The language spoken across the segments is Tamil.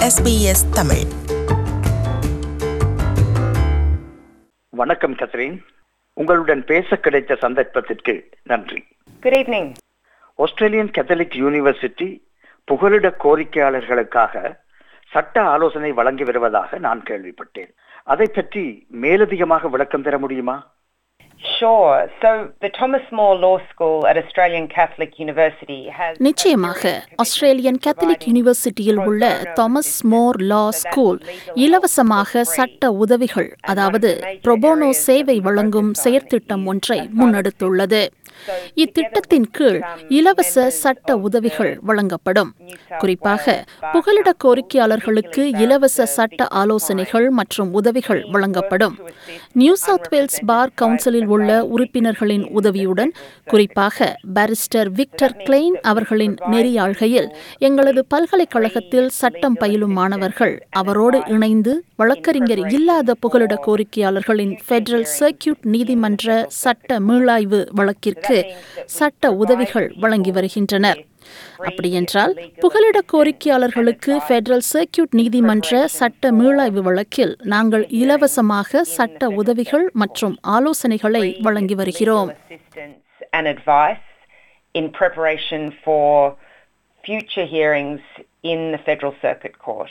SBS தமிழ் வணக்கம் கத்ரீன் உங்களுடன் பேச கிடைத்த சந்தர்ப்பத்திற்கு நன்றி Good evening. Australian Catholic University புகலிட கோரிக்கையாளர்களுக்காக சட்ட ஆலோசனை வழங்கி வருவதாக நான் கேள்விப்பட்டேன் அதை பற்றி மேலதிகமாக விளக்கம் தர முடியுமா Sure. So the Thomas More Law School at Australian Catholic University has நிச்சயமாக ஆஸ்திரேலியன் கத்தலிக் யூனிவர்சிட்டியில் உள்ள தாமஸ் மோர் லா ஸ்கூல் இலவசமாக சட்ட உதவிகள் அதாவது ப்ரொபோனோ சேவை வழங்கும் செயற்திட்டம் ஒன்றை முன்னெடுத்துள்ளது இத்திட்டத்தின் கீழ் இலவச சட்ட உதவிகள் வழங்கப்படும் குறிப்பாக புகலிட கோரிக்கையாளர்களுக்கு இலவச சட்ட ஆலோசனைகள் மற்றும் உதவிகள் வழங்கப்படும் நியூ சவுத் வேல்ஸ் பார் கவுன்சிலில் உள்ள உறுப்பினர்களின் உதவியுடன் குறிப்பாக பாரிஸ்டர் விக்டர் கிளெயின் அவர்களின் நெறியாள்கையில் எங்களது பல்கலைக்கழகத்தில் சட்டம் பயிலும் மாணவர்கள் அவரோடு இணைந்து வழக்கறிஞர் இல்லாத புகலிட கோரிக்கையாளர்களின் பெடரல் சர்க்கியூட் நீதிமன்ற சட்ட மீளாய்வு வழக்கிற்கு சட்ட உதவிகள் வழங்கி வருகின்றனர் அப்படியென்றால் புகலிட கோரிக்கையாளர்களுக்கு பெடரல் சர்க்கியூட் நீதிமன்ற சட்ட மீளாய்வு வழக்கில் நாங்கள் இலவசமாக சட்ட உதவிகள் மற்றும் ஆலோசனைகளை வழங்கி வருகிறோம் assistance and advice in preparation for future hearings in the Federal Circuit Court.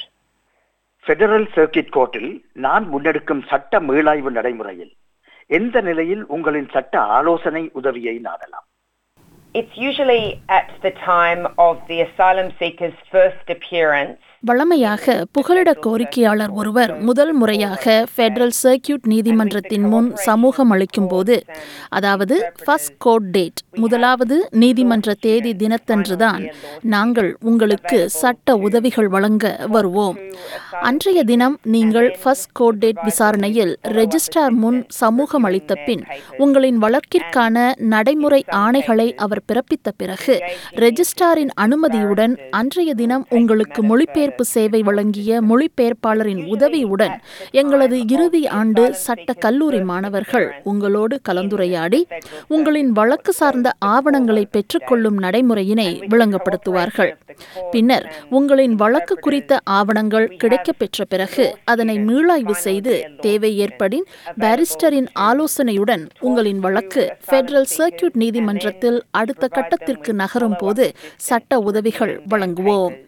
Federal Circuit கோர்ட்டில் நான் முன்னெடுக்கும் சட்ட மீளாய்வு நடைமுறையில் எந்த நிலையில் உங்களின் சட்ட ஆலோசனை உதவியை நாடலாம் It's usually at the time of the asylum seeker's first appearance வழமையாக புகலிட கோரிக்கையாளர் ஒருவர் முதல் முறையாக பெடரல் சர்க்கியூட் நீதிமன்றத்தின் முன் சமூகம் அளிக்கும் போது அதாவது ஃபர்ஸ்ட் கோர்ட் டேட் முதலாவது நீதிமன்ற தேதி தினத்தன்றுதான் நாங்கள் உங்களுக்கு சட்ட உதவிகள் வழங்க வருவோம் அன்றைய தினம் நீங்கள் ஃபர்ஸ்ட் கோர்ட் டேட் விசாரணையில் ரெஜிஸ்ட்ரார் முன் சமூகம் அளித்த பின் உங்களின் வழக்கிற்கான நடைமுறை ஆணைகளை அவர் பிறப்பித்த பிறகு ரெஜிஸ்ட்ராரின் அனுமதியுடன் அன்றைய தினம் உங்களுக்கு மொழிபெயர்ப்பு சேவை வழங்கிய மொழிபெயர்ப்பாளரின் உதவியுடன் எங்களது இறுதி ஆண்டு சட்ட கல்லூரி மாணவர்கள் உங்களோடு கலந்துரையாடி உங்களின் வழக்கு சார்ந்த ஆவணங்களை பெற்றுக்கொள்ளும் நடைமுறையினை விளங்கப்படுத்துவார்கள் பின்னர் உங்களின் வழக்கு குறித்த ஆவணங்கள் கிடைக்கப்பெற்ற பிறகு அதனை மீளாய்வு செய்து தேவை ஏற்படின் பாரிஸ்டரின் ஆலோசனையுடன் உங்களின் வழக்கு பெடரல் சர்க்கியூட் நீதிமன்றத்தில் அடுத்த கட்டத்திற்கு நகரும் போது சட்ட உதவிகள் வழங்குவோம்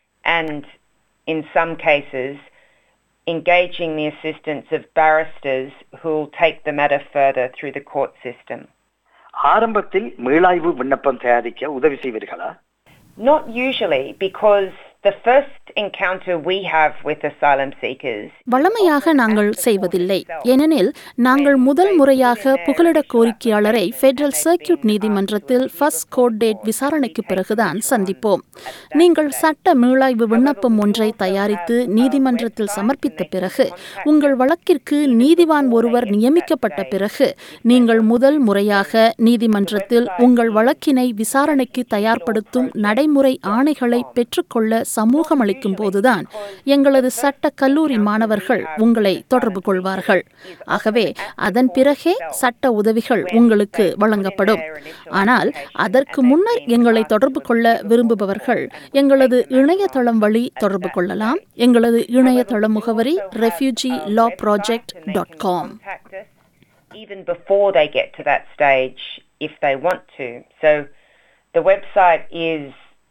and in some cases engaging the assistance of barristers who will take the matter further through the court system. ஆரம்பத்தில் மீளாய்வு விண்ணப்பம் தயாரிக்க உதவி செய்வீர்களா Not usually, because the first encounter we have with asylum seekers வழமையாக நாங்கள் செய்வதில்லை ஏனெனில் நாங்கள் முதல் முறையாக புகலிட கோரிக்கையாளரை பெடரல் சர்க்கியூட் நீதிமன்றத்தில் ஃபர்ஸ்ட் கோர்ட் டேட் விசாரணைக்கு பிறகுதான் சந்திப்போம் நீங்கள் சட்ட மீளாய்வு விண்ணப்பம் ஒன்றை தயாரித்து நீதிமன்றத்தில் சமர்ப்பித்த பிறகு உங்கள் வழக்கிற்கு நீதிவான் ஒருவர் நியமிக்கப்பட்ட பிறகு நீங்கள் முதல் முறையாக நீதிமன்றத்தில் உங்கள் வழக்கினை விசாரணைக்கு தயார்படுத்தும் நடைமுறை ஆணைகளை பெற்றுக்கொள்ள சமூகம் அளிக்கும் போதுதான் எங்களது சட்ட கல்லூரி மாணவர்கள் உங்களை தொடர்பு கொள்வார்கள் ஆகவே அதன் பிறகே சட்ட உதவிகள் உங்களுக்கு வழங்கப்படும் ஆனால் அதற்கு முன்னர் எங்களை தொடர்பு கொள்ள விரும்புபவர்கள் எங்களது இணையதளம் வழி தொடர்பு கொள்ளலாம் எங்களது இணையதள முகவரி refugee law project dot com contact us even before they get to that stage if they want to. So the website is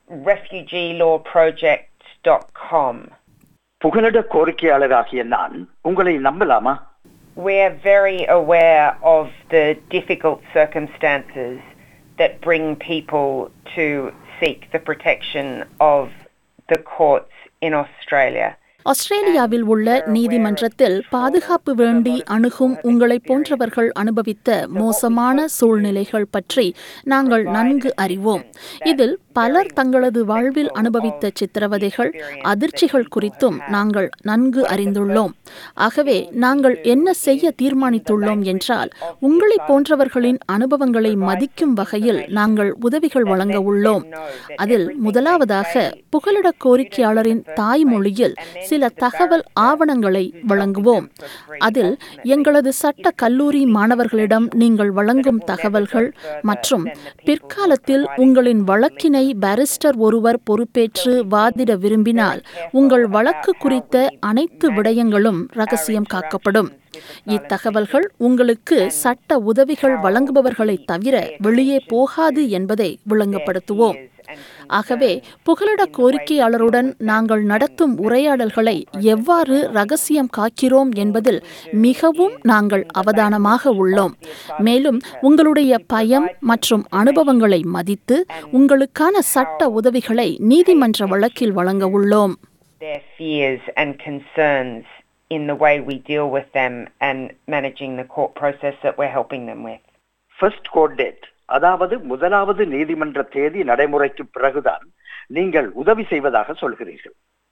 refugeelawproject.com. புகலிட கோரிக்கையாளராகிய நான் உங்களை நம்பலாமா We're very aware of the difficult circumstances that bring people to seek the protection of the courts in Australia. ஆஸ்திரேலியாவில் உள்ள நீதிமன்றத்தில் பாதுகாப்பு வேண்டி அணுகும் உங்களை போன்றவர்கள் அனுபவித்த மோசமான சூழ்நிலைகள் பற்றி நாங்கள் நன்கு அறிவோம் இதில் பலர் தங்களது வாழ்வில் அனுபவித்த சித்திரவதைகள் அதிர்ச்சிகள் குறித்தும் நாங்கள் நன்கு அறிந்துள்ளோம் ஆகவே நாங்கள் என்ன செய்ய தீர்மானித்துள்ளோம் என்றால் உங்களை போன்றவர்களின் அனுபவங்களை மதிக்கும் வகையில் நாங்கள் உதவிகள் வழங்க உள்ளோம் அதில் முதலாவதாக புகலிட கோரிக்கையாளரின் தாய்மொழியில் சில தகவல் ஆவணங்களை வழங்குவோம் அதில் எங்களது சட்ட கல்லூரி மாணவர்களிடம் நீங்கள் வழங்கும் தகவல்கள் மற்றும் பிற்காலத்தில் உங்களின் வழக்கினை பாரிஸ்டர் ஒருவர் பொறுப்பேற்று வாதிட விரும்பினால் உங்கள் வழக்கு குறித்த அனைத்து விடயங்களும் ரகசியம் காக்கப்படும் இத்தகவல்கள் உங்களுக்கு சட்ட உதவிகள் வழங்குபவர்களை தவிர வெளியே போகாது என்பதை விளங்கப்படுத்துவோம் ஆகவே புகலிட கோரிக்கையாளருடன் நாங்கள் நடத்தும் உரையாடல்களை எவ்வாறு ரகசியம் காக்கிறோம் என்பதில் மிகவும் நாங்கள் அவதானமாக உள்ளோம் மேலும் உங்களுடைய பயம் மற்றும் அனுபவங்களை மதித்து உங்களுக்கான சட்ட உதவிகளை நீதிமன்ற வழக்கில் வழங்க உள்ளோம் their fears and concerns in the way we deal with them and managing the court process that we're helping them with. First court date அதாவது முதலாவது நீதிமன்ற தேதி நடைமுறைக்கு பிறகுதான் நீங்கள் உதவி செய்வதாக சொல்கிறீர்கள்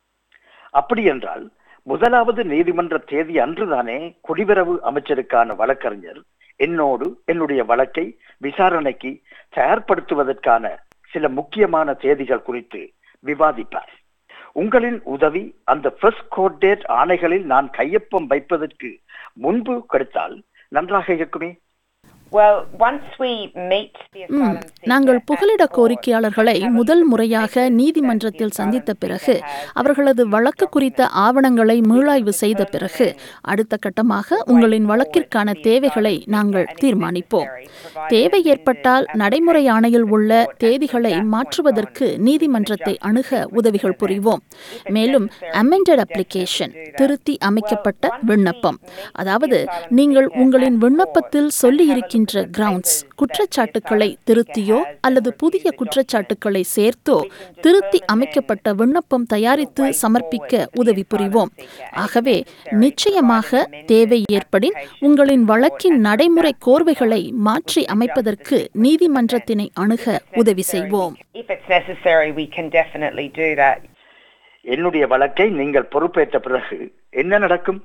அப்படி என்றால் முதலாவது நீதிமன்ற தேதி அன்றுதானே குடிவரவு அமைச்சருக்கான வழக்கறிஞர் என்னோடு என்னுடைய வழக்கை விசாரணைக்கு தயார்படுத்துவதற்கான சில முக்கியமான தேதிகள் குறித்து விவாதிப்பார் உங்களின் உதவி அந்த ஃபர்ஸ்ட் கோர்ட் டேட் ஆணைகளில் நான் கையொப்பம் வைப்பதற்கு முன்பு கிடைத்தால் நன்றாக இருக்குமே Well, once we meet the ம், asylum seeker நாங்கள் at புகலிட court, கோரிக்கையாளர்களை முதல் முறையாக நீதிமன்றத்தில் சந்தித்த பிறகு அவர்களது வழக்கு குறித்த ஆவணங்களை மீளாய்வு செய்த பிறகு அடுத்த கட்டமாக உங்களின் வழக்கிற்கான தேவைகளை நாங்கள் தீர்மானிப்போம் தேவை ஏற்பட்டால் நடைமுறை ஆணையில் உள்ள தேதிகளை மாற்றுவதற்கு நீதிமன்றத்தை அணுக உதவிகள் புரிவோம் மேலும் amended அப்ளிகேஷன் திருத்தி அமைக்கப்பட்ட விண்ணப்பம் அதாவது நீங்கள் உங்களின் விண்ணப்பத்தில் சொல்லியிருக்கின்ற கிரவுண்ட்ஸ் குற்றச்சாட்டுக்களை திருத்தியோ அல்லது புதிய குற்றச்சாட்டுக்களை சேர்த்தோ திருத்தி அமைக்கப்பட்ட விண்ணப்பம் தயாரித்து சமர்ப்பிக்க உதவி புரிவோம் ஆகவே நிச்சயமாக தேவை ஏற்படின் உங்களின் வழக்கின் நடைமுறை கோர்வைகளை மாற்றி அமைப்பதற்கு நீதிமன்றத்தினை அணுக உதவி செய்வோம் If it's necessary, we can definitely do that. என்னுடைய வழக்கை நீங்கள் பொறுப்பேற்ற பிறகு என்ன நடக்கும்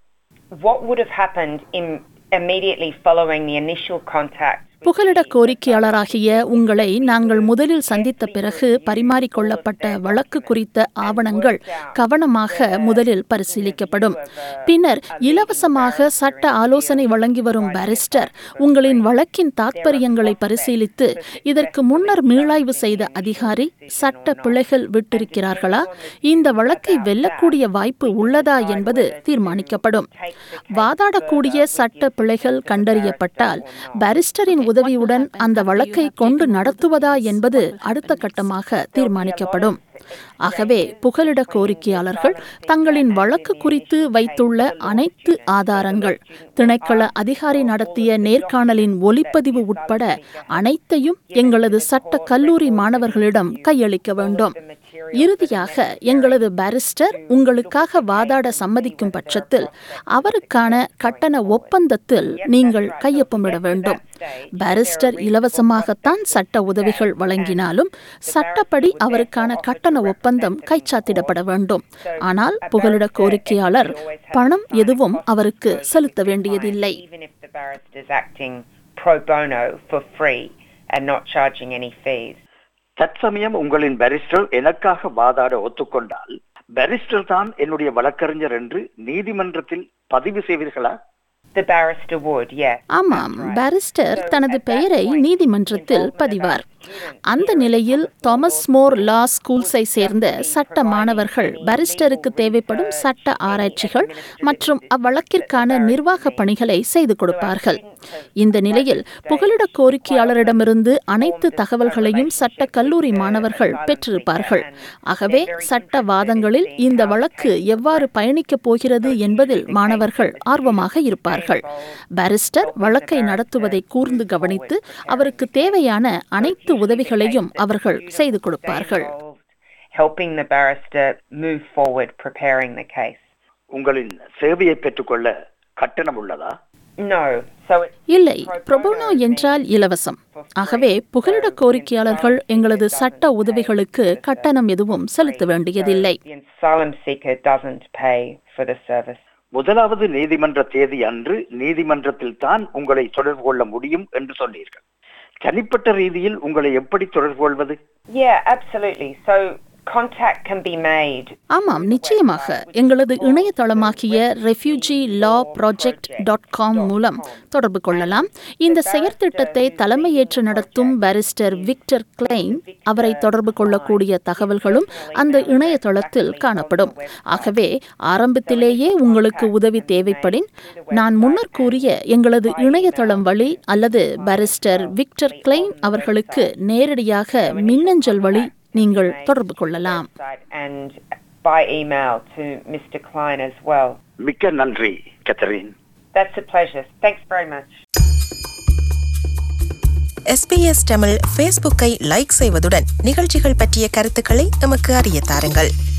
What would have happened in immediately following the initial contact? புகலிட கோரிக்கையாளராகிய உங்களை நாங்கள் முதலில் சந்தித்த பிறகு பரிமாறிக்கொள்ளப்பட்ட வழக்கு குறித்த ஆவணங்கள் கவனமாக முதலில் பரிசீலிக்கப்படும் பின்னர் இலவசமாக சட்ட ஆலோசனை வழங்கி வரும் பாரிஸ்டர் உங்களின் வழக்கின் தாத்பரியங்களை பரிசீலித்து இதற்கு முன்னர் மீளாய்வு செய்த அதிகாரி சட்ட பிழைகள் விட்டிருக்கிறார்களா இந்த வழக்கை வெல்லக்கூடிய வாய்ப்பு உள்ளதா என்பது தீர்மானிக்கப்படும் வாதாடக்கூடிய சட்ட பிழைகள் கண்டறியப்பட்டால் பாரிஸ்டரின் உதவியுடன் அந்த வழக்கை கொண்டு நடத்துவதா என்பது அடுத்த கட்டமாக தீர்மானிக்கப்படும் ஆகவே புகலிட கோரிக்கையாளர்கள் தங்களின் வழக்கு குறித்து வைத்துள்ள அனைத்து ஆதாரங்கள் திணைக்கள அதிகாரி நடத்திய நேர்காணலின் ஒலிப்பதிவு உட்பட அனைத்தையும் எங்களது சட்ட கல்லூரி மாணவர்களிடம் கையளிக்க வேண்டும் இறுதியாக எங்களது பாரிஸ்டர் உங்களுக்காக வாதாட சம்மதிக்கும் பட்சத்தில் அவருக்கான கட்டண ஒப்பந்தத்தில் நீங்கள் கையொப்பமிட வேண்டும் பாரிஸ்டர் இலவசமாகத்தான் சட்ட உதவிகள் வழங்கினாலும் சட்டப்படி அவருக்கான கட்டண ஒப்பந்தம் கைச்சாத்திடப்பட வேண்டும் ஆனால் புகலிட கோரிக்கையாளர் பணம் எதுவும் அவருக்கு செலுத்த வேண்டியதில்லை Even if the barrister is acting pro bono for free and not charging any fees. தற்சமயம் உங்களின் பாரிஸ்டர் எனக்காக வாதாட ஒத்துக்கொண்டால் பாரிஸ்டர் தான் என்னுடைய வழக்கறிஞர் என்று நீதிமன்றத்தில் பதிவு செய்வீர்களா The barrister would, yes. ஆமாம் பாரிஸ்டர் தனது பெயரை நீதிமன்றத்தில் பதிவார் அந்த நிலையில் தாமஸ் மோர் லா ஸ்கூல்ஸை சேர்ந்த சட்ட மாணவர்கள் பாரிஸ்டருக்கு தேவைப்படும் சட்ட ஆராய்ச்சிகள் மற்றும் அவ்வழக்கிற்கான நிர்வாக பணிகளை செய்து கொடுப்பார்கள் இந்த நிலையில் புகலிட கோரிக்கையாளரிடமிருந்து அனைத்து தகவல்களையும் சட்ட கல்லூரி மாணவர்கள் பெற்றிருப்பார்கள் ஆகவே சட்ட வாதங்களில் இந்த வழக்கு எவ்வாறு பயணிக்கப் போகிறது என்பதில் மாணவர்கள் ஆர்வமாக இருப்பார்கள் பாரிஸ்டர் வழக்கை நடத்துவதை கூர்ந்து கவனித்து அவருக்கு தேவையான அனைத்து உதவிகளையும் அவர்கள் செய்து கொடுப்பார்கள் Helping the barrister move forward preparing the case. உங்களின் சேவையை பெற்றுக்கொள்ள கட்டணம் உள்ளதா No. So it's இல்லை ப்ரொபோனோ என்றால் இலவசம் ஆகவே புகலிட கோரிக்கையாளர்கள் எங்களது சட்ட உதவிகளுக்கு கட்டணம் எதுவும் செலுத்த வேண்டியதில்லை the asylum seeker doesn't pay for the service. முதலாவது நீதிமன்ற தேதி அன்று நீதிமன்றத்தில் தான் உங்களை தொடர்பு கொள்ள முடியும் என்று சொன்னீர்கள் தனிப்பட்ட ரீதியில் உங்களை எப்படி தொடர்பு கொள்வது Yeah, absolutely. So Contact can be made ஆமாம் நிச்சயமாக எங்களது இணையதளமாகிய refugee law project dot com மூலம் தொடர்பு கொள்ளலாம் இந்த செயற்திட்டத்தை தலைமையேற்று நடத்தும் பாரிஸ்டர் விக்டர் கிளைன் அவரை தொடர்பு கொள்ளக்கூடிய தகவல்களும் அந்த இணையதளத்தில் காணப்படும் ஆகவே ஆரம்பத்திலேயே உங்களுக்கு உதவி தேவைப்படின் நான் முன்னர் கூறிய எங்களது இணையதளம் வழி அல்லது பாரிஸ்டர் விக்டர் கிளைன் அவர்களுக்கு நேரடியாக மின்னஞ்சல் வழி நீங்கள் தொடர்பு கொள்ளலாம் website and by email to Mr. Klein as well. மிக்க நன்றி கத்தரின் That's a pleasure. Thanks very much. SBS Tamil ஃபேஸ்புக்கை லைக் செய்வதுடன் நிகழ்ச்சிகள் பற்றிய கருத்துக்களை எமக்கு அறிய தாருங்கள்